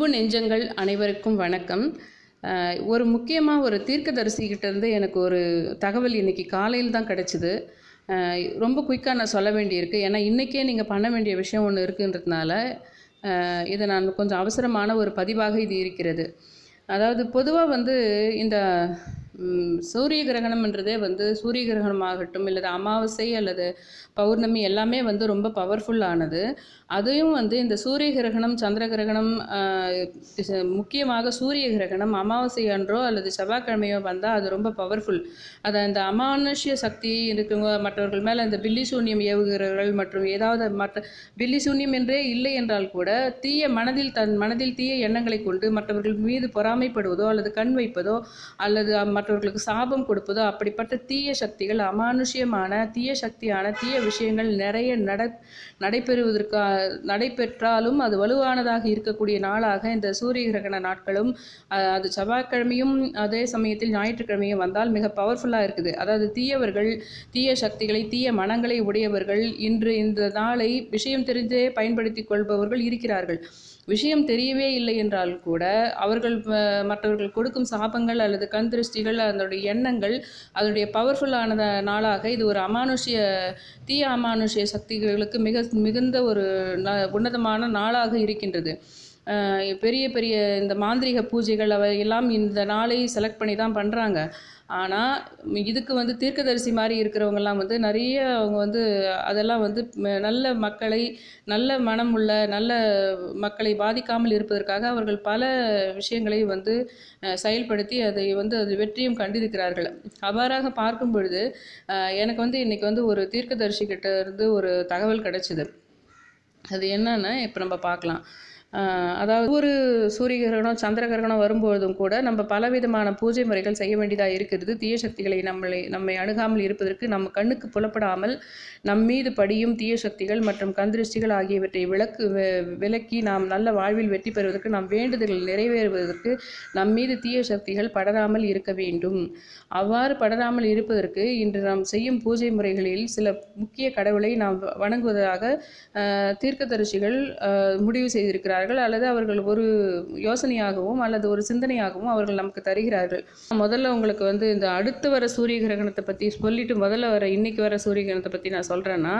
நெஞ்சங்கள் அனைவருக்கும் வணக்கம் அஹ், ஒரு முக்கியமாக ஒரு தீர்க்கதரிசிகிட்ட இருந்து எனக்கு ஒரு தகவல் இன்னைக்கு காலையில் தான் கிடச்சிது ரொம்ப குயிக்காக நான் சொல்ல வேண்டியிருக்கு ஏன்னா இன்றைக்கே நீங்கள் பண்ண வேண்டிய விஷயம் ஒன்று இருக்குன்றதுனால அஹ், இதை நான் கொஞ்சம் அவசரமான ஒரு பதிவாக இது இருக்கிறது அதாவது பொதுவாக வந்து இந்த ம், சூரிய கிரகணம்ன்றதே வந்து சூரிய கிரகணமாகட்டும் அல்லது அமாவாசை அல்லது பௌர்ணமி எல்லாமே வந்து ரொம்ப பவர்ஃபுல்லானது அதையும் வந்து இந்த சூரிய கிரகணம் சந்திர கிரகணம் ஆஹ், இது முக்கியமாக சூரிய கிரகணம் அமாவாசை அன்றோ அல்லது செவ்வாய்க்கிழமையோ வந்தால் அது ரொம்ப பவர்ஃபுல் அது அந்த அமானுஷ்ய சக்தி இருக்குங்க மற்றவர்கள் மேலே இந்த பில்லி சூன்யம் ஏவுகிறவர்கள் மற்றும் ஏதாவது மற்ற பில்லி சூன்யம் என்றே இல்லை என்றால் கூட தீய மனதில் தன் மனதில் தீய எண்ணங்களை கொண்டு மற்றவர்கள் மீது பொறாமைப்படுவதோ அல்லது கண் வைப்பதோ அல்லது அ- மற்றவர்களுக்கு சாபம் கொடுப்பதோ அப்படிப்பட்ட தீய சக்திகள் அமானுஷ்யமான தீய சக்தியான தீய விஷயங்கள் நிறைய நட நடைபெறுவதற்கு நடைபெற்றாலும் அது வலுவானதாக இருக்கக்கூடிய நாளாக இந்த சூரிய கிரகண நாட்களும் அஹ், அது செவ்வாய்க்கிழமையும் அதே சமயத்தில் ஞாயிற்றுக்கிழமையும் வந்தால் மிக பவர்ஃபுல்லாக இருக்குது அதாவது தீயவர்கள் தீய சக்திகளை தீய மனங்களை உடையவர்கள் இன்று இந்த நாளை விஷயம் தெரிந்தே பயன்படுத்தி கொள்பவர்கள் இருக்கிறார்கள் விஷயம் தெரியவே இல்லை என்றால் கூட அவர்கள் அஹ், மற்றவர்கள் கொடுக்கும் சாபங்கள் அல்லது கண் திருஷ்டிகள் அதனுடைய எண்ணங்கள் அதனுடைய பவர்ஃபுல்லான நாளாக இது ஒரு அமானுஷ்ய தீய அமானுஷ்ய சக்திகளுக்கு மிக மிகுந்த ஒரு ந- உன்னதமான நாளாக இருக்கின்றது அஹ், பெரிய பெரிய இந்த மாந்திரிக பூஜைகள் அவை எல்லாம் இந்த நாளை செலக்ட் பண்ணி தான் பண்ணுறாங்க ஆனால் இதுக்கு வந்து தீர்க்கதரிசி மாதிரி இருக்கிறவங்கெல்லாம் வந்து நிறைய அவங்க வந்து அதெல்லாம் வந்து ம- நல்ல மக்களை நல்ல மனம் உள்ள நல்ல மக்களை பாதிக்காமல் இருப்பதற்காக அவர்கள் பல விஷயங்களை வந்து அஹ், செயல்படுத்தி அதை வந்து அது வெற்றியும் கண்டிருக்கிறார்கள் அவ்வாறாக பார்க்கும் பொழுது அஹ், எனக்கு வந்து இன்னைக்கு வந்து ஒரு தீர்க்கதரிசி கிட்ட இருந்து ஒரு தகவல் கிடைச்சிது அது என்னன்னு இப்போ நம்ம பார்க்கலாம் ஆஹ் அதாவது ஒரு சூரிய கிரகணம் சந்திர கிரகணம் வரும்பொழுதும் கூட நம்ம பலவிதமான பூஜை முறைகள் செய்ய வேண்டியதாக இருக்கிறது தீய சக்திகளை நம்மளை நம்மை அணுகாமல் இருப்பதற்கு நம்ம கண்ணுக்கு புலப்படாமல் நம் மீது படியும் தீய சக்திகள் மற்றும் கந்திருஷ்டிகள் ஆகியவற்றை விளக்கு வி- விலக்கி நாம் நல்ல வாழ்வில் வெற்றி பெறுவதற்கு நம் வேண்டுதல்கள் நிறைவேறுவதற்கு நம் மீது தீய சக்திகள் படராமல் இருக்க வேண்டும் அவ்வாறு படராமல் இருப்பதற்கு இன்று நாம் செய்யும் பூஜை முறைகளில் சில முக்கிய கடவுளை நாம் வ- வணங்குவதாக ஆஹ், தீர்க்கதரிசிகள் ஆஹ், முடிவு செய்திருக்கிறார்கள் அல்லது அவர்கள் ஒரு யோசனையாகவும் அல்லது ஒரு சிந்தனையாகவும் அவர்கள் நமக்கு தருகிறார்கள் முதல்ல உங்களுக்கு வந்து இந்த அடுத்து வர சூரிய கிரகணத்தை பற்றி சொல்லிட்டு முதல்ல வர இன்னைக்கு வர சூரிய கிரகணத்தை பற்றி நான் சொல்கிறேன்னா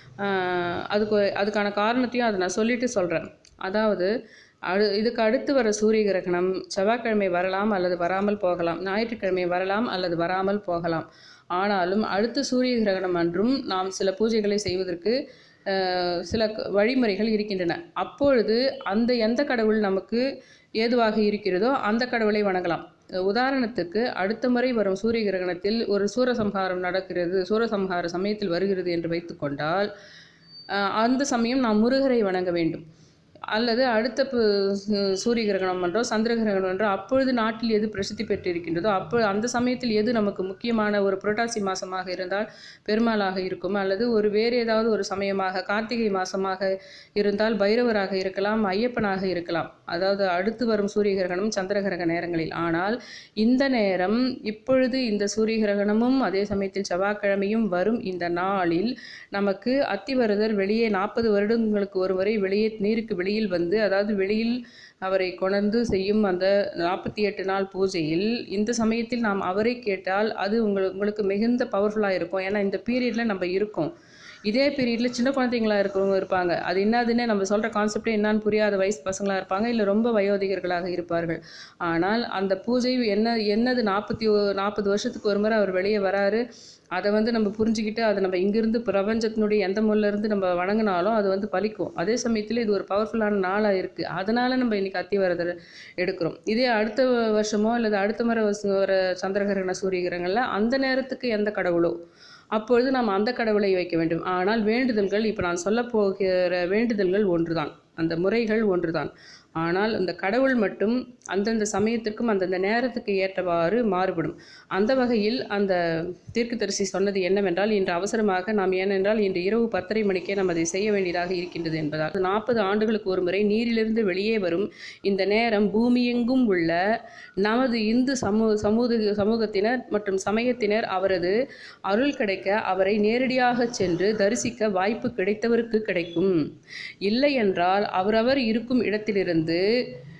அதுக்கு அதுக்கான காரணத்தையும் அதை நான் சொல்லிட்டு சொல்கிறேன் அதாவது அடு இதுக்கு அடுத்து வர சூரிய கிரகணம் செவ்வாய்க்கிழமை வரலாம் அல்லது வராமல் போகலாம் ஞாயிற்றுக்கிழமை வரலாம் அல்லது வராமல் போகலாம் ஆனாலும் அடுத்த சூரிய கிரகணம் அன்றும் நாம் சில பூஜைகளை செய்வதற்கு அஹ், சில க- வழிமுறைகள் இருக்கின்றன அப்பொழுது அந்த எந்த கடவுள் நமக்கு ஏதுவாக இருக்கிறதோ அந்த கடவுளை வணங்கலாம் உதாரணத்துக்கு அடுத்த முறை வரும் சூரிய கிரகணத்தில் ஒரு சூரசம்ஹாரம் நடக்கிறது சூரசம்ஹார சமயத்தில் வருகிறது என்று வைத்துக்கொண்டால் அஹ், அந்த சமயம் நாம் முருகரை வணங்க வேண்டும் அல்லது அடுத்த பு- சு- சூரிய கிரகணம் என்றோ சந்திர கிரகணம் என்றோ அப்பொழுது நாட்டில் எது பிரசித்தி பெற்றிருக்கின்றதோ அப்போ அந்த சமயத்தில் எது நமக்கு முக்கியமான ஒரு புரட்டாசி மாசமாக இருந்தால் பெருமாளாக இருக்கும் அல்லது ஒரு வேறு ஏதாவது ஒரு சமயமாக கார்த்திகை மாசமாக இருந்தால் பைரவராக இருக்கலாம் ஐயப்பனாக இருக்கலாம் அதாவது அடுத்து வரும் சூரிய கிரகணம் சந்திர கிரக நேரங்களில் ஆனால் இந்த நேரம் இப்பொழுது இந்த சூரிய கிரகணமும் அதே சமயத்தில் செவ்வாய்க்கிழமையும் வரும் இந்த நாளில் நமக்கு அத்திவரதர் வெளியே நாற்பது வருடங்களுக்கு ஒருமுறை வெளியே நீருக்கு வெளியில் வந்து அதாவது வெளியில் அவரை கொணர்ந்து செய்யும் அந்த நாற்பத்தி எட்டு நாள் பூஜையில் இந்த சமயத்தில் நாம் அவரை கேட்டால் அது உங்களுக்கு உங்களுக்கு மிகுந்த பவர்ஃபுல்லாக இருக்கும் ஏன்னா இந்த பீரியடில் நம்ம இருக்கோம் இதே பீரியடில் சின்ன குழந்தைங்களா இருக்கிறவங்க இருப்பாங்க அது என்னதுன்னே நம்ம சொல்கிற கான்செப்டே என்னன்னு புரியாத வயசு பசங்களாக இருப்பாங்க இல்லை ரொம்ப வயோதிகர்களாக இருப்பார்கள் ஆனால் அந்த பூஜை என்ன என்னது நாற்பத்தி நாற்பது வருஷத்துக்கு ஒரு முறை அவர் வெளியே வராரு அதை வந்து நம்ம புரிஞ்சுக்கிட்டு அதை நம்ம இங்கிருந்து பிரபஞ்சத்தினுடைய எந்த மூலையில இருந்து நம்ம வணங்கினாலும் அது வந்து பலிக்கும் அதே சமயத்தில் இது ஒரு பவர்ஃபுல்லான நாளாக இருக்குது அதனால நம்ம இன்னைக்கு அத்திவரதர் எடுக்கிறோம் இதே அடுத்த வருஷமோ அல்லது அடுத்த முறை வச- வர சந்திரகிரகண சூரிய கிரகங்களில் அந்த நேரத்துக்கு எந்த கடவுளோ அப்பொழுது நாம் அந்த கடவுளை வைக்க வேண்டும் ஆனால் வேண்டுதல்கள் இப்போ நான் சொல்ல போகிற வேண்டுதல்கள் ஒன்றுதான் அந்த முறைகள் ஒன்றுதான் ஆனால் அந்த கடவுள் மட்டும் அந்தந்த சமயத்திற்கும் அந்தந்த நேரத்துக்கு ஏற்றவாறு மாறுபடும் அந்த வகையில் அந்த தீர்க்கதரிசி சொன்னது என்னவென்றால் இன்று அவசரமாக நாம் ஏனென்றால் இன்று இரவு பத்தரை மணிக்கே நாம் அதை செய்ய வேண்டியதாக இருக்கின்றது என்பதால் நாற்பது ஆண்டுகளுக்கு ஒரு முறை நீரிலிருந்து வெளியே வரும் இந்த நேரம் பூமியெங்கும் உள்ள நமது இந்து சமூக சமூக சமூகத்தினர் மற்றும் சமயத்தினர் அவரது அருள் கிடைக்க அவரை நேரடியாக சென்று தரிசிக்க வாய்ப்பு கிடைத்தவருக்கு கிடைக்கும் இல்லை என்றால் அவரவர் இருக்கும் இடத்திலிருந்து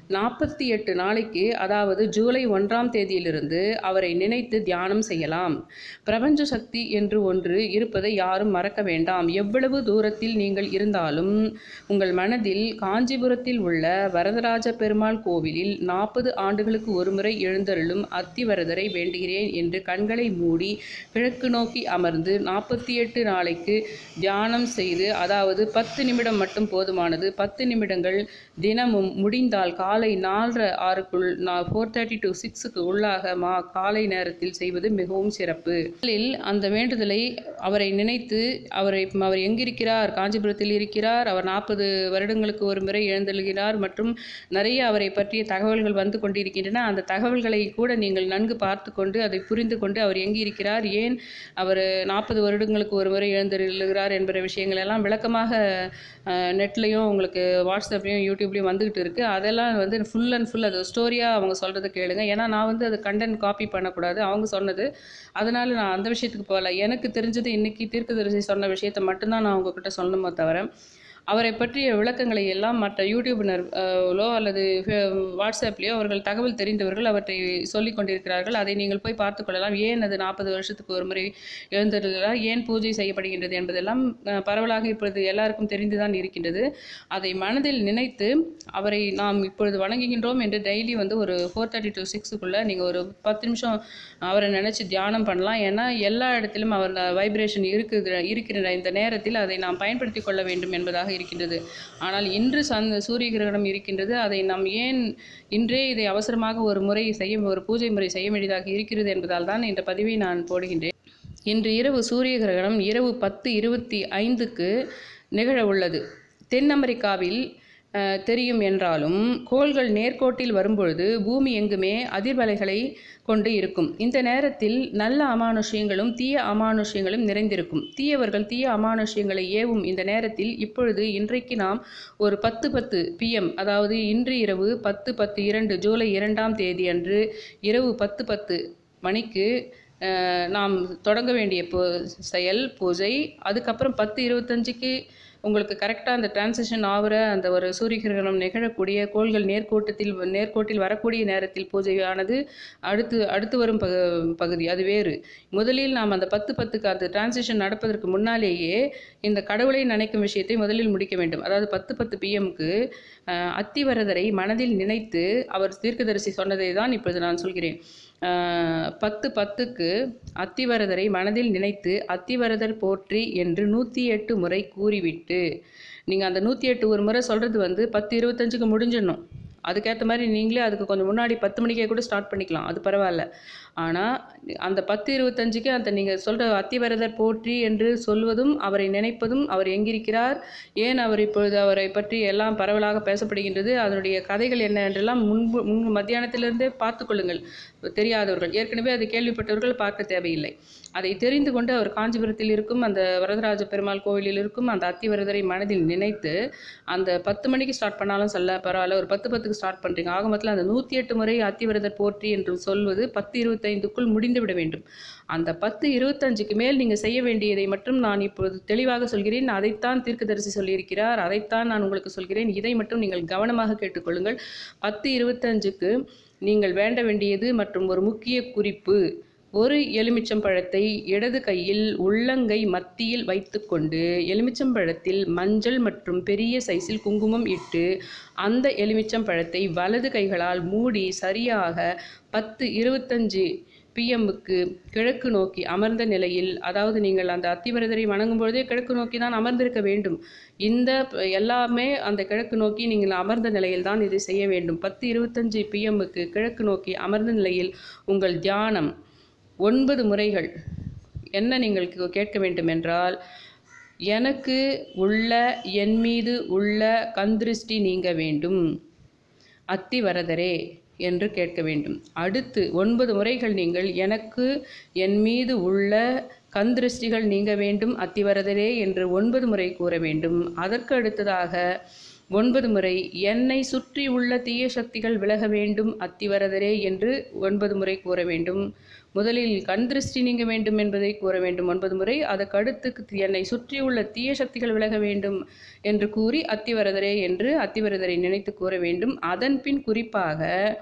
நாற்பத்தி எட்டு நாளைக்கு அதாவது ஜூலை ஒன்றாம் தேதியிலிருந்து அவரை நினைத்து தியானம் செய்யலாம் பிரபஞ்ச சக்தி என்று ஒன்று இருப்பதை யாரும் மறக்க வேண்டாம் எவ்வளவு தூரத்தில் நீங்கள் இருந்தாலும் உங்கள் மனதில் காஞ்சிபுரத்தில் உள்ள வரதராஜ பெருமாள் கோவிலில் நாற்பது ஆண்டுகளுக்கு ஒருமுறை எழுந்தருளும் அத்திவரதரை வேண்டுகிறேன் என்று கண்களை மூடி கிழக்கு நோக்கி அமர்ந்து நாற்பத்தி எட்டு நாளைக்கு தியானம் செய்து அதாவது பத்து நிமிடம் மட்டும் போதுமானது பத்து நிமிடங்கள் தினமும் முடிந்தால் காலை நாலரை ஆறுக்குள் நான் ஃபோர் தேர்ட்டி டு சிக்ஸுக்கு உள்ளாக மா காலை நேரத்தில் செய்வது மிகவும் சிறப்பு முதலில் அந்த வேண்டுதலை அவரை நினைத்து அவரை அவர் எங்கிருக்கிறார் காஞ்சிபுரத்தில் இருக்கிறார் அவர் நாற்பது வருடங்களுக்கு ஒரு முறை எழுந்தெழுகிறார் மற்றும் நிறைய அவரை பற்றிய தகவல்கள் வந்து கொண்டிருக்கின்றன அந்த தகவல்களை கூட நீங்கள் நன்கு பார்த்து கொண்டு அதை புரிந்து கொண்டு அவர் எங்கே இருக்கிறார் ஏன் அவர் நாற்பது வருடங்களுக்கு ஒரு முறை எழுந்தெழுகிறார் என்கிற விஷயங்கள் எல்லாம் விளக்கமாக நெட்லேயும் உங்களுக்கு வாட்ஸ்அப்லேயும் யூடியூப்லேயும் வந்துக்கிட்டு இருக்குது அதெல்லாம் வந்து ஃபுல் அண்ட் ஃபுல் அது ஸ்டோரியாக அவங்க சொல்கிறத கேளுங்க ஏன்னா நான் வந்து அது கண்டென்ட் காப்பி பண்ணக்கூடாது அவங்க சொன்னது அதனால் நான் அந்த விஷயத்துக்கு போகல எனக்கு தெரிஞ்சது இன்றைக்கி தீர்க்கதரிசி சொன்ன விஷயத்தை மட்டும்தான் நான் உங்ககிட்ட சொல்லணுமோ தவிர அவரை பற்றிய விளக்கங்களை எல்லாம் மற்ற யூடியூபினர்களோ அல்லது வாட்ஸ்அப்லேயோ அவர்கள் தகவல் தெரிந்தவர்கள் அவற்றை சொல்லிக் கொண்டிருக்கிறார்கள் அதை நீங்கள் போய் பார்த்து கொள்ளலாம் ஏன் அது நாற்பது வருஷத்துக்கு ஒரு முறை எழுந்திருக்கிறார் ஏன் பூஜை செய்யப்படுகின்றது என்பதெல்லாம் பரவலாக இப்பொழுது எல்லாருக்கும் தெரிந்துதான் இருக்கின்றது அதை மனதில் நினைத்து அவரை நாம் இப்பொழுது வணங்குகின்றோம் என்று டெய்லி வந்து ஒரு ஃபோர் தேர்ட்டி டு சிக்ஸுக்குள்ளே நீங்கள் ஒரு பத்து நிமிஷம் அவரை நினச்சி தியானம் பண்ணலாம் ஏன்னா எல்லா இடத்திலும் அவர் வைப்ரேஷன் இருக்குது இருக்கிற இந்த நேரத்தில் அதை நாம் பயன்படுத்தி கொள்ள வேண்டும் என்பதாக இருக்கின்றது ஆனால் இன்று சந்த சூரிய கிரகணம் இருக்கின்றது அதை நாம் ஏன் இன்றே இதை அவசரமாக ஒரு முறை செய்ய ஒரு பூஜை முறை செய்ய வேண்டியதாக இருக்கிறது என்பதால் தான் இந்த பதிவை நான் போடுகின்றேன் இன்று இரவு சூரிய கிரகணம் இரவு பத்து இருபத்தி ஐந்துக்கு நிகழ உள்ளது தென் அமெரிக்காவில் தெரியும் என்றாலும் கோள்கள் நேர்கோட்டில் வரும்பொழுது பூமி எங்குமே அதிர்வலைகளை கொண்டு இருக்கும் இந்த நேரத்தில் நல்ல அமானுஷ்யங்களும் தீய அமானுஷ்யங்களும் நிறைந்திருக்கும் தீயவர்கள் தீய அமானுஷ்யங்களை ஏவும் இந்த நேரத்தில் இப்பொழுது இன்றைக்கு நாம் ஒரு பத்து பத்து பிஎம் அதாவது இன்று இரவு பத்து பத்து இரண்டு ஜூலை இரண்டாம் தேதி அன்று இரவு பத்து பத்து மணிக்கு நாம் தொடங்க வேண்டிய செயல் பூஜை அதுக்கப்புறம் பத்து இருபத்தஞ்சுக்கு உங்களுக்கு கரெக்டாக அந்த டிரான்சிஷன் ஆகிற அந்த ஒரு சூரிய கிரகணம் நிகழக்கூடிய கோள்கள் நேர்கோட்டத்தில் நேர்கோட்டில் வரக்கூடிய நேரத்தில் பூஜையானது அடுத்து அடுத்து வரும் பகு பகுதி அது வேறு முதலில் நாம் அந்த பத்து பத்துக்கு அந்த டிரான்சிஷன் நடப்பதற்கு முன்னாலேயே இந்த கடவுளை நினைக்கும் விஷயத்தை முதலில் முடிக்க வேண்டும் அதாவது பத்து பத்து பிஎம்க்கு அத்திவரதரை மனதில் நினைத்து அவர் தீர்க்கதரிசி சொன்னதை தான் இப்பொழுது நான் சொல்கிறேன் பத்து பத்துக்கு அத்திவரதரை மனதில் நினைத்து அத்திவரதர் போற்றி என்று நூற்றி எட்டு முறை கூறிவிட்டு நீங்கள் அந்த நூற்றி எட்டு ஒரு முறை சொல்கிறது வந்து பத்து இருபத்தஞ்சுக்கு முடிஞ்சிடணும் அதுக்கேற்ற மாதிரி நீங்களே அதுக்கு கொஞ்சம் முன்னாடி பத்து மணிக்கே கூட ஸ்டார்ட் பண்ணிக்கலாம் அது பரவாயில்ல ஆனால் அந்த பத்து இருபத்தஞ்சுக்கு அந்த நீங்கள் சொல்கிற அத்திவரதர் போற்றி என்று சொல்வதும் அவரை நினைப்பதும் அவர் எங்கிருக்கிறார் ஏன் அவர் இப்பொழுது அவரை பற்றி எல்லாம் பரவலாக பேசப்படுகின்றது அதனுடைய கதைகள் என்ன என்றெல்லாம் முன்பு முன் மத்தியானத்திலிருந்தே பார்த்து கொள்ளுங்கள் தெரியாதவர்கள் ஏற்கனவே அதை கேள்விப்பட்டவர்கள் பார்க்க தேவையில்லை அதை தெரிந்து கொண்டு அவர் காஞ்சிபுரத்தில் இருக்கும் அந்த வரதராஜ பெருமாள் கோவிலில் இருக்கும் அந்த அத்திவரதரை மனதில் நினைத்து அந்த பத்து மணிக்கு ஸ்டார்ட் பண்ணாலும் சொல்ல பரவாயில்ல ஒரு பத்து பத்துக்கு ஸ்டார்ட் பண்ணுறீங்க ஆக மொத்தத்தில் அந்த நூற்றி எட்டு முறை அத்திவரதர் போற்றி என்று சொல்வது பத்து இருபத்தைந்துக்குள் முடிந்து விட வேண்டும் அந்த பத்து இருபத்தஞ்சுக்கு மேல் நீங்கள் செய்ய வேண்டியதை மட்டும் நான் இப்பொழுது தெளிவாக சொல்கிறேன் அதைத்தான் தீர்க்கதரிசி சொல்லியிருக்கிறார் அதைத்தான் நான் உங்களுக்கு சொல்கிறேன் இதை மட்டும் நீங்கள் கவனமாக கேட்டுக்கொள்ளுங்கள் பத்து இருபத்தஞ்சுக்கு நீங்கள் வேண்ட வேண்டியது மற்றும் ஒரு முக்கிய குறிப்பு ஒரு எலுமிச்சம்பழத்தை இடது கையில் உள்ளங்கை மத்தியில் வைத்துக்கொண்டு எலுமிச்சம்பழத்தில் மஞ்சள் மற்றும் பெரிய சைஸில் குங்குமம் இட்டு அந்த எலுமிச்சம்பழத்தை வலது கைகளால் மூடி சரியாக பத்து இருபத்தஞ்சு பிஎம்முக்கு கிழக்கு நோக்கி அமர்ந்த நிலையில் அதாவது நீங்கள் அந்த அத்திவரதரை வணங்கும் பொழுதே கிழக்கு நோக்கி தான் அமர்ந்திருக்க வேண்டும் இந்த எல்லாமே அந்த கிழக்கு நோக்கி நீங்கள் அமர்ந்த நிலையில் தான் இதை செய்ய வேண்டும் பத்து இருபத்தஞ்சு பிஎம்முக்கு கிழக்கு நோக்கி அமர்ந்த நிலையில் உங்கள் தியானம் ஒன்பது முறைகள் என்ன நீங்கள் கேட்க வேண்டும் என்றால் எனக்கு உள்ள என் மீது உள்ள கந்திருஷ்டி நீங்க வேண்டும் அத்திவரதரே என்று கேட்க வேண்டும் அடுத்து ஒன்பது முறைகள் நீங்கள் எனக்கு என் மீது உள்ள கந்திருஷ்டிகள் நீங்க வேண்டும் அத்திவரதரே என்று ஒன்பது முறை கூற வேண்டும் அதற்கு அடுத்ததாக ஒன்பது முறை என்னை சுற்றி உள்ள தீய சக்திகள் விலக வேண்டும் அத்திவரதரே என்று ஒன்பது முறை கூற வேண்டும் முதலில் கண் திருஷ்டி நீங்க வேண்டும் என்பதை கூற வேண்டும் ஒன்பது முறை அதற்கடுத்து என்னை சுற்றியுள்ள தீய சக்திகள் விலக வேண்டும் என்று கூறி அத்திவரதரே என்று அத்திவரதரை நினைத்து கூற வேண்டும் அதன் பின் குறிப்பாக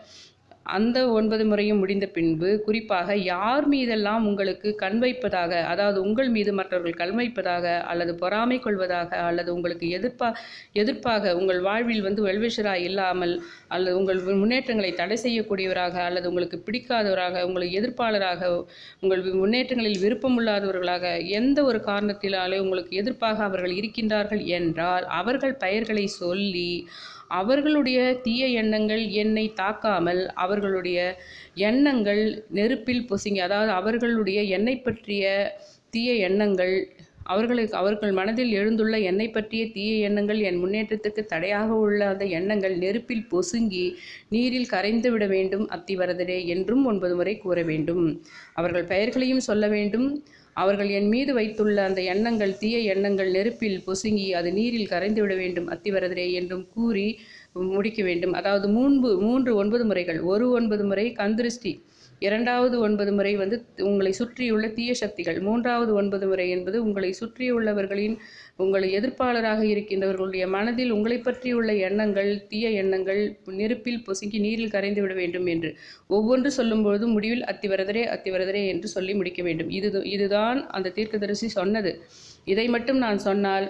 அந்த ஒன்பது முறையும் முடிந்த பின்பு குறிப்பாக யார் மீதெல்லாம் உங்களுக்கு கண் வைப்பதாக அதாவது உங்கள் மீது மற்றவர்கள் கண் வைப்பதாக அல்லது பொறாமை கொள்வதாக அல்லது உங்களுக்கு எதிர்ப்பா எதிர்ப்பாக உங்கள் வாழ்வில் வந்து வெல்விஷராக இல்லாமல் அல்லது உங்கள் முன்னேற்றங்களை தடை செய்யக்கூடியவராக அல்லது உங்களுக்கு பிடிக்காதவராக உங்களுக்கு எதிர்ப்பாளராக உங்கள் முன்னேற்றங்களில் விருப்பமில்லாதவர்களாக எந்த ஒரு காரணத்தினாலே உங்களுக்கு எதிர்ப்பாக அவர்கள் இருக்கின்றார்கள் என்றால் அவர்கள் பெயர்களை சொல்லி அவர்களுடைய தீய எண்ணங்கள் என்னை தாக்காமல் அவர்களுடைய எண்ணங்கள் நெருப்பில் பொசுங்கி அதாவது அவர்களுடைய என்னை பற்றிய தீய எண்ணங்கள் அவர்களுக்கு அவர்கள் மனதில் எழுந்துள்ள என்னை பற்றிய தீய எண்ணங்கள் என் முன்னேற்றத்துக்கு தடையாக உள்ள அந்த எண்ணங்கள் நெருப்பில் பொசுங்கி நீரில் கரைந்து விட வேண்டும் அத்திவரதரே என்றும் ஒன்பது முறை கூற வேண்டும் அவர்கள் பெயர்களையும் சொல்ல வேண்டும் அவர்கள் என் மீது வைத்துள்ள அந்த எண்ணங்கள் தீய எண்ணங்கள் நெருப்பில் பொசுங்கி அது நீரில் கரைந்து விட வேண்டும் அத்திவரதரே என்றும் கூறி முடிக்க வேண்டும் அதாவது மூன்று மூன்று ஒன்பது முறைகள் ஒரு ஒன்பது முறை கந்திருஷ்டி இரண்டாவது ஒன்பது முறை வந்து உங்களை சுற்றியுள்ள தீய சக்திகள் மூன்றாவது ஒன்பது முறை என்பது உங்களை சுற்றியுள்ளவர்களின் உங்களை எதிர்ப்பாளராக இருக்கின்றவர்களுடைய மனதில் உங்களை பற்றியுள்ள எண்ணங்கள் தீய எண்ணங்கள் நெருப்பில் பொசுங்கி நீரில் கரைந்து விட வேண்டும் என்று ஒவ்வொன்று சொல்லும்பொழுது முடிவில் அத்திவரதரே அத்திவரதரே என்று சொல்லி முடிக்க வேண்டும் இது இதுதான் அந்த தீர்க்கதரிசி சொன்னது இதை மட்டும் நான் சொன்னால்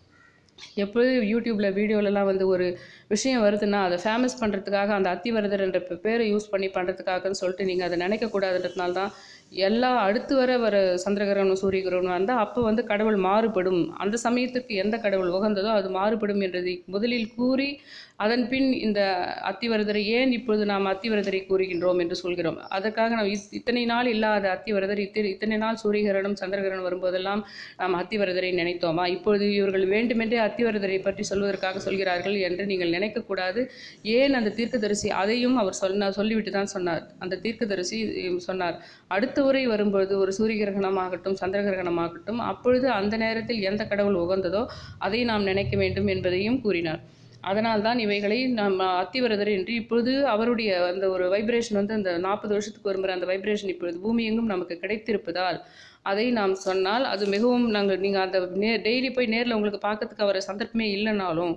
எப்பொழுது யூடியூப்பில் வீடியோலலாம் வந்து ஒரு விஷயம் வருதுன்னா அதை ஃபேமஸ் பண்ணுறதுக்காக அந்த அத்திவரதர் என்ற பேரை யூஸ் பண்ணி பண்ணுறதுக்காகன்னு சொல்லிட்டு நீங்கள் அதை நினைக்கக்கூடாதுன்றதுனால தான் எல்லா அடுத்து வர வர சந்திரகிரகணம் சூரிய கிரகணம் வந்தால் அப்போ வந்து கடவுள் மாறுபடும் அந்த சமயத்துக்கு எந்த கடவுள் உகந்ததோ அது மாறுபடும் என்றதை முதலில் கூறி அதன் பின் இந்த அத்திவரதரை ஏன் இப்பொழுது நாம் அத்திவரதரை கூறுகின்றோம் என்று சொல்கிறோம் அதற்காக நாம் இத்- இத்தனை நாள் இல்லாத அத்திவரதர் இத்தனை இத்தனை நாள் சூரியகிரகணம் சந்திரகிரகணம் வரும்போதெல்லாம் நாம் அத்திவரதரை நினைத்தோமா இப்பொழுது இவர்கள் வேண்டுமென்றே அத்திவரதரை பற்றி சொல்வதற்காக சொல்கிறார்கள் என்று நீங்கள் நினைக்கக்கூடாது ஏன் அந்த தீர்க்கதரிசி அதையும் அவர் சொன்னார் சொல்லிவிட்டு தான் சொன்னார் அந்த தீர்க்கதரிசி உம், சொன்னார் அடுத்த உரை வரும்பொழுது ஒரு சூரிய கிரகணமாகட்டும் சந்திர கிரகணமாகட்டும் அப்பொழுது அந்த நேரத்தில் எந்த கடவுள் உகந்ததோ அதை நாம் நினைக்க வேண்டும் என்பதையும் கூறினார் அதனால்தான் இவைகளை நாம் அத்திவரதர் என்று இப்பொழுது அவருடைய அந்த ஒரு வைப்ரேஷன் வந்து அந்த நாற்பது வருஷத்துக்கு ஒரு முறை அந்த வைப்ரேஷன் இப்பொழுது பூமி எங்கும் நமக்கு கிடைத்திருப்பதால் அதை நாம் சொன்னால் அது மிகவும் நாங்கள் நீங்கள் அந்த நே டெய்லி போய் நேரில் உங்களுக்கு பார்க்கறதுக்கு அவர் சந்தர்ப்பமே இல்லைனாலும்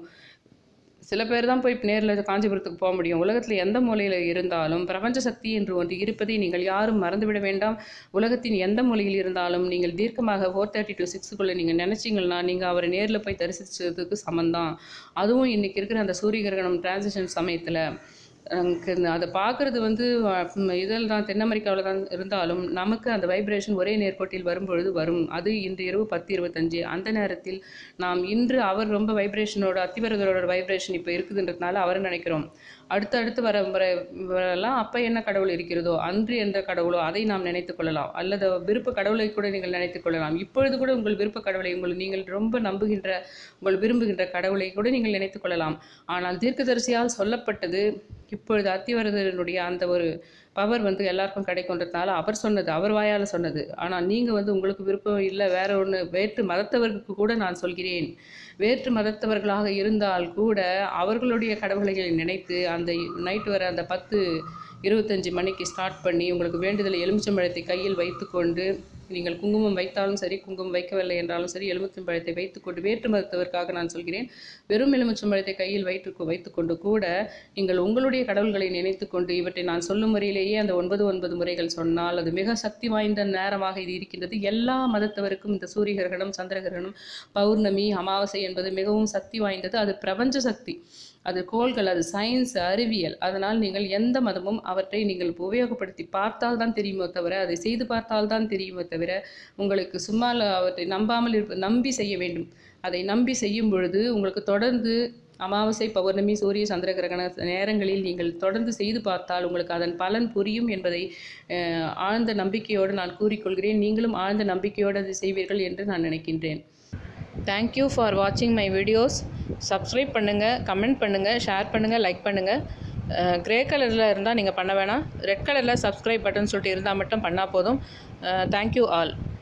சில பேர் தான் போய் நேரில் காஞ்சிபுரத்துக்கு போக முடியும் உலகத்தில் எந்த மூலையில் இருந்தாலும் பிரபஞ்ச சக்தி என்று ஒன்று இருப்பதை நீங்கள் யாரும் மறந்துவிட வேண்டாம் உலகத்தின் எந்த மூலையில் இருந்தாலும் நீங்கள் தீர்க்கமாக ஃபோர் தேர்ட்டி டு சிக்ஸுக்குள்ளே நீங்கள் நினச்சிங்கன்னா நீங்கள் அவரை நேரில் போய் தரிசிச்சதுக்கு சமந்தான் அதுவும் இன்றைக்கி இருக்கிற அந்த சூரிய கிரகணம் டிரான்சிஷன் சமயத்தில் எனக்கு இந்த- அதை பார்க்குறது வந்து இதில் தான் தென் அமெரிக்காவில் தான் இருந்தாலும் நமக்கு அந்த வைப்ரேஷன் ஒரே நேர்கோட்டில் வரும்பொழுது வரும் அது இன்று இரவு பத்து இருபத்தஞ்சு அந்த நேரத்தில் நாம் இன்று அவர் ரொம்ப வைப்ரேஷனோட அத்திவரதரோட வைப்ரேஷன் இப்போ இருக்குதுன்றதுனால அவரை நினைக்கிறோம் அடுத்து அடுத்து வர வர வரலாம் அப்போ என்ன கடவுள் இருக்கிறதோ அன்று என்ற கடவுளோ அதை நாம் நினைத்துக் கொள்ளலாம் அல்லது விருப்ப கடவுளை கூட நீங்கள் நினைத்துக் கொள்ளலாம் இப்பொழுது கூட உங்கள் விருப்ப கடவுளை உங்கள் நீங்கள் ரொம்ப நம்புகின்ற உங்கள் விரும்புகின்ற கடவுளை கூட நீங்கள் நினைத்துக் கொள்ளலாம் ஆனால் தீர்க்கதரிசியால் சொல்லப்பட்டது இப்பொழுது அத்திவரதனுடைய அந்த ஒரு பவர் வந்து எல்லாருக்கும் கிடைக்குன்றதுனால அவர் சொன்னது அவர் வாயால் சொன்னது ஆனால் நீங்கள் வந்து உங்களுக்கு விருப்பம் இல்லை வேற ஒன்று வேற்று மதத்தவர்களுக்கு கூட நான் சொல்கிறேன் வேற்று மதத்தவர்களாக இருந்தால் கூட அவர்களுடைய கடவுளைகளை நினைத்து அந்த நைட் வர அந்த பத்து இருபத்தஞ்சி மணிக்கு ஸ்டார்ட் பண்ணி உங்களுக்கு வேண்டுதலை எலுமிச்சம்பழத்தை கையில் வைத்துக்கொண்டு நீங்கள் குங்குமம் வைத்தாலும் சரி குங்குமம் வைக்கவில்லை என்றாலும் சரி எலுமிச்சம்பழத்தை வைத்துக்கொண்டு வேற்று மதத்தவருக்காக நான் சொல்கிறேன் வெறும் எலுமிச்சம்பழத்தை கையில் வைத்து வைத்துக்கொண்டு கூட நீங்கள் உங்களுடைய கடவுள்களை நினைத்துக்கொண்டு இவற்றை நான் சொல்லும் முறையிலேயே அந்த ஒன்பது ஒன்பது முறைகள் சொன்னால் அது மிக சக்தி வாய்ந்த நேரமாக இது இருக்கின்றது எல்லா மதத்தவருக்கும் இந்த சூரிய கிரகணம் சந்திர கிரகணம் பௌர்ணமி அமாவாசை என்பது மிகவும் சக்தி வாய்ந்தது அது பிரபஞ்ச சக்தி அது கோள்கள் அது சயின்ஸ் அறிவியல் அதனால் நீங்கள் எந்த மதமும் அவற்றை நீங்கள் உபயோகப்படுத்தி பார்த்தால் தான் தெரியுமோ தவிர அதை செய்து பார்த்தால் தான் தெரியுமோ தவிர உங்களுக்கு சும்மா அவற்றை நம்பாமல் இருப்ப நம்பி செய்ய வேண்டும் அதை நம்பி செய்யும் பொழுது உங்களுக்கு தொடர்ந்து அமாவாசை பௌர்ணமி சூரிய சந்திர கிரகண நேரங்களில் நீங்கள் தொடர்ந்து செய்து பார்த்தால் உங்களுக்கு அதன் பலன் புரியும் என்பதை அஹ், ஆழ்ந்த நம்பிக்கையோடு நான் கூறிக்கொள்கிறேன் நீங்களும் ஆழ்ந்த நம்பிக்கையோடு அதை செய்வீர்கள் என்று நான் நினைக்கின்றேன் தேங்க்யூ ஃபார் வாட்சிங் மை வீடியோஸ் சப்ஸ்கிரைப் பண்ணுங்கள் கமெண்ட் பண்ணுங்கள் ஷேர் பண்ணுங்கள் லைக் பண்ணுங்கள் க்ரே கலரில் இருந்தால் நீங்கள் பண்ண வேணாம் ரெட் கலரில் சப்ஸ்கிரைப் பட்டன் சொல்லிட்டு இருந்தால் மட்டும் பண்ணால் போதும் தேங்க்யூ ஆல்